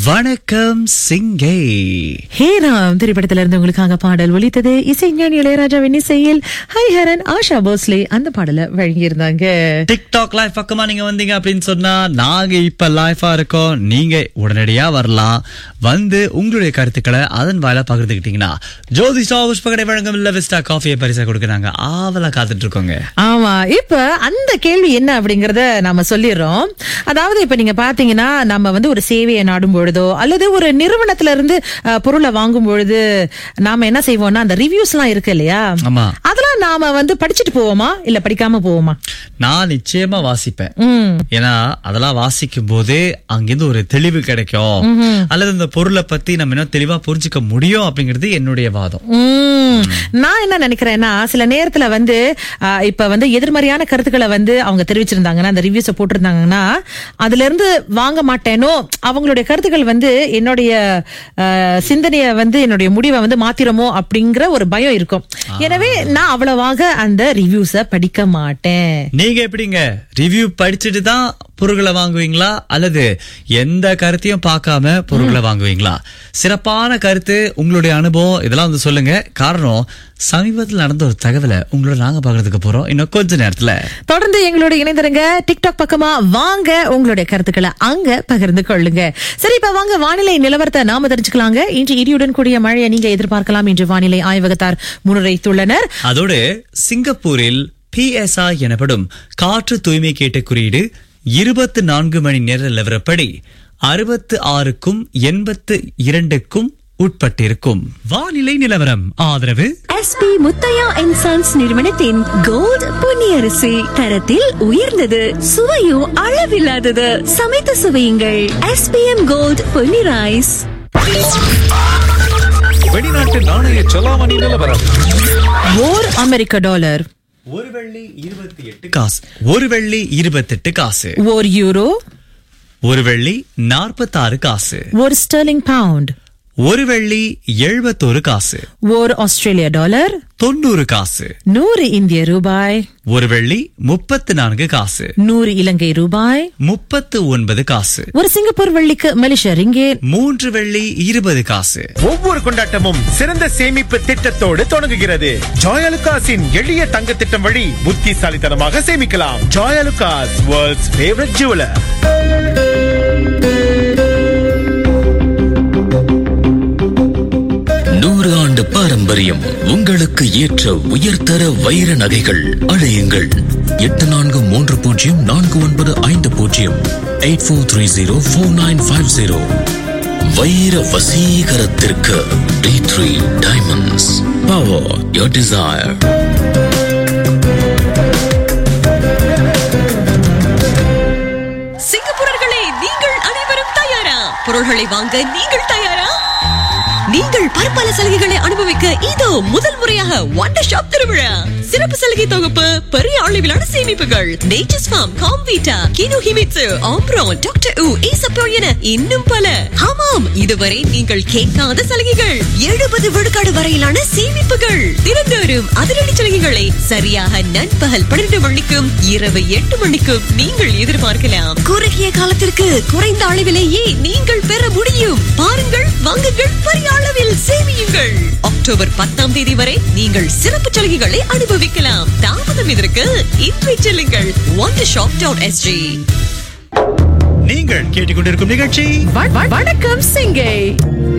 வணக்கம் சிங்கை ஹேராம் திரைப்படத்துல இருந்து உங்களுக்காக பாடல் ஒலித்தது இசைஞானி இளையராஜாவின் இசையில் ஹரிஹரன் ஆஷா போஸ்லே அந்த பாடலை வழங்கியிருந்தாங்க டிக்டாக் லைவ் பக்கமா நீங்க வந்தீங்க அப்படின்னு சொன்னா நாங்க இப்ப லைஃபா இருக்கோம் நீங்க உடனடியா வரலாம் வந்து உங்களுடைய கருத்துக்களை அதன் வாயிலா பகிர்ந்துக்கிட்டீங்கன்னா ஜோதிஷா புஷ்பகடை வழங்கும் இல்ல விஸ்டா காஃபியை பரிசா கொடுக்க நாங்க ஆவலா காத்துட்டு இருக்கோங்க ஆமா இப்ப அந்த கேள்வி என்ன அப்படிங்கறத நாம சொல்லிடுறோம் அதாவது இப்ப நீங்க பாத்தீங்கன்னா நம்ம வந்து ஒரு சேவையை நாடும் பொழுதோ அல்லது ஒரு நிறுவனத்துல இருந்து அஹ், பொருளை வாங்கும் பொழுது நாம என்ன செய்வோம்னா அந்த ரிவ்யூஸ் எல்லாம் இருக்கு இல்லையா ஆமா அதெல்லாம் நாம வந்து படிச்சுட்டு போவோமா இல்ல படிக்காம போவோமா நான் நிச்சயமா வாசிப்பேன் ம் ஏன்னா அதெல்லாம் வாசிக்கும் போது அங்கிருந்து ஒரு தெளிவு கிடைக்கும் அல்லது இந்த பொருளை பத்தி நம்ம இன்னும் தெளிவா புரிஞ்சுக்க முடியும் அப்படிங்கிறது என்னுடைய வாதம் உம் நான் என்ன நினைக்கிறேன்னா சில நேரத்துல வந்து ஆ, இப்ப வந்து எதிர்மறையான கருத்துக்களை வந்து அவங்க தெரிவிச்சிருந்தாங்கன்னா அந்த ரிவ்யூஸ போட்டிருந்தாங்கன்னா அதுல இருந்து வாங்க மாட்டேனோ அவங்களுடைய கருத்துக்கள் வந்து என்னுடைய ஆ, சிந்தனைய வந்து என்னுடைய முடிவை வந்து மாத்திரமோ அப்படிங்கிற ஒரு பயம் இருக்கும் எனவே நான் அவ்வளவாக அந்த ரிவ்யூஸ படிக்க மாட்டேன் நீங்க எப்படிங்க ரிவ்யூ படிச்சுட்டு தான் பொருட்களை வாங்குவீங்களா அல்லது எந்த கருத்தையும் பார்க்காம பொருட்களை வாங்குவீங்களா சிறப்பான கருத்து உங்களுடைய அனுபவம் இதெல்லாம் வந்து சொல்லுங்க காரணம் சமீபத்தில் நடந்த ஒரு தகவலை உங்களோட நாங்க பாக்குறதுக்கு போறோம் இன்னும் கொஞ்ச நேரத்துல தொடர்ந்து எங்களோட இணைந்திருங்க டிக்டாக் பக்கமா வாங்க உங்களுடைய கருத்துக்களை அங்க பகிர்ந்து கொள்ளுங்க சரி இப்ப வாங்க வானிலை நிலவரத்தை நாம தெரிஞ்சுக்கலாங்க இன்று இடியுடன் கூடிய மழையை நீங்க எதிர்பார்க்கலாம் என்று வானிலை ஆய்வகத்தார் முன்னுரைத்துள்ளனர் அதோடு சிங்கப்பூரில் பிஎஸ்ஐ எனப்படும் காற்று தூய்மை கேட்ட குறியீடு இருபத்தி நான்கு மணி நேர நிலவரப்படி அறுபத்து ஆறுக்கும் எண்பத்து இரண்டுக்கும் உட்பட்டிருக்கும் வானிலை நிலவரம் ஆதரவு எஸ்பி முத்தையா அண்ட் சன்ஸ் நிறுவனத்தின் கோல்ட் பொன்னியரிசி தரத்தில் உயர்ந்தது சுவையும் அளவில்லாதது சமைத்து சுவையுங்கள் எஸ்பிஎம் கோல்ட் பொன்னி ரைஸ் வெளிநாட்டு நாணய செலாவணி நிலவரம் ஓர் அமெரிக்க டாலர் ஒரு வெள்ளி இருபத்தி எட்டு காசு ஒரு வெள்ளி இருபத்தெட்டு காசு ஓர் யூரோ ஒரு வெள்ளி நாற்பத்தாறு காசு ஒரு ஸ்டெர்லிங் பவுண்ட் ஒரு வெள்ளி எழுபத்தோரு காசு ஓர் ஆஸ்திரேலிய டாலர் தொண்ணூறு காசு நூறு இந்திய ரூபாய் ஒரு வெள்ளி முப்பத்து நான்கு காசு நூறு இலங்கை ரூபாய் முப்பத்து ஒன்பது காசு ஒரு சிங்கப்பூர் வெள்ளிக்கு மலேசியா ரிங்கேட் மூன்று வெள்ளி இருபது காசு ஒவ்வொரு கொண்டாட்டமும் சிறந்த சேமிப்பு திட்டத்தோடு தொடங்குகிறது ஜாயலுகாஸின் எளிய தங்க திட்டம் வழி புத்திசாலித்தனமாக சேமிக்கலாம் ஜாயலுகாஸ் வேர்ல்ட்ஸ் ஃபேவரட் ஜுவலர் நூறு ஆண்டு பாரம்பரியம் உங்களுக்கு ஏற்ற உயர்தர வைர நகைகள் அழையுங்கள் எட்டு நான்கு மூன்று பூஜ்ஜியம் நான்கு ஒன்பது ஐந்து பூஜ்ஜியம் eight four three zero four nine five zero வைர வசீகரத்திற்கு T three diamonds power your desire சிங்கப்பூரர்களே நீங்கள் அனைவரும் தயாரா பொருள்களை வாங்க நீங்கள் தயாரா நீங்கள் பற்பல சலுகைகளை அனுபவிக்க இதோ முதல் முறையாக வண்டர் ஷாப் திருவிழா சிறப்பு சலுகை தொகுப்பு பெரிய அளவிலான சேமிப்புகள் nature's farm Comvita Kino Himitsu Ambron doctor உ ஈசப்போ என இன்னும் பல ஆமாம் இதுவரை நீங்கள் கேட்காத சலுகைகள் எழுபது விழுக்காடு வரையிலான சேமிப்புகள் தினந்தோறும் அதிரடி சலுகைகளை சரியாக நண்பகல் பன்னிரண்டு மணிக்கும் இரவு எட்டு மணிக்கும் நீங்கள் எதிர்பார்க்கலாம் குறுகிய காலத்திற்கு குறைந்த அளவிலேயே நீங்கள் பெற முடியும் பாருங்கள் வாங்குங்கள் பெரிய அளவில் சேமியுங்கள் அக்டோபர் பத்தாம் தேதி வரை நீங்கள் சிறப்பு சலுகைகளை அனுபவிக்கலாம் தாமதம் இதற்கு இன்றை செல்லுங்கள் ஒன் ஷாப் டாட் எஸ்ஜி நீங்கள் கேட்டுக்கொண்டிருக்கும் நிகழ்ச்சி வணக்கம் சிங்கை